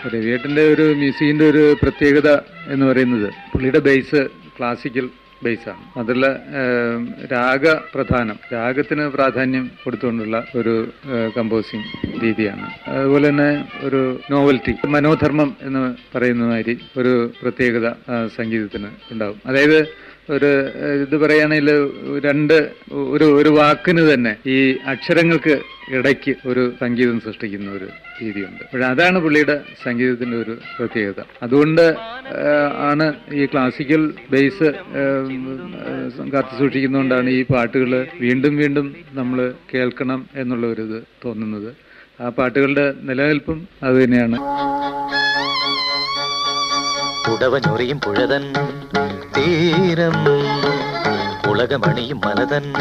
രവിയേട്ടൻ്റെ ഒരു മ്യൂസിക്കിൻ്റെ ഒരു പ്രത്യേകത എന്ന് പറയുന്നത് പുള്ളിയുടെ ബേസ് ക്ലാസിക്കൽ ബേസാണ് അതിൽ രാഗ പ്രധാനം രാഗത്തിന് പ്രാധാന്യം കൊടുത്തുകൊണ്ടുള്ള ഒരു കമ്പോസിങ് രീതിയാണ് അതുപോലെ തന്നെ ഒരു നോവൽറ്റി മനോധർമ്മം എന്ന് പറയുന്ന മാതിരി ഒരു പ്രത്യേകത ആ, സംഗീതത്തിന് ഉണ്ടാവും അതായത് ഒരു ഏഹ്, ഇത് പറയുകയാണെങ്കിൽ രണ്ട് ഒരു ഒരു വാക്കിന് തന്നെ ഈ അക്ഷരങ്ങൾക്ക് ഇടയ്ക്ക് ഒരു സംഗീതം സൃഷ്ടിക്കുന്ന ഒരു രീതിയുണ്ട് പക്ഷെ അതാണ് പുള്ളിയുടെ സംഗീതത്തിന്റെ ഒരു പ്രത്യേകത അതുകൊണ്ട് ഏഹ്, ആണ് ഈ ക്ലാസിക്കൽ ബേസ് കാത്തു സൂക്ഷിക്കുന്നതുകൊണ്ടാണ് ഈ പാട്ടുകൾ വീണ്ടും വീണ്ടും നമ്മൾ കേൾക്കണം എന്നുള്ള ഒരു ഇത് തോന്നുന്നത് ആ പാട്ടുകളുടെ നിലനിൽപ്പും അത് തന്നെയാണ് ഉടവഞ്ഞൊറിയും പുഴതൻ തീരം ഉലകമണിയും മനതൻ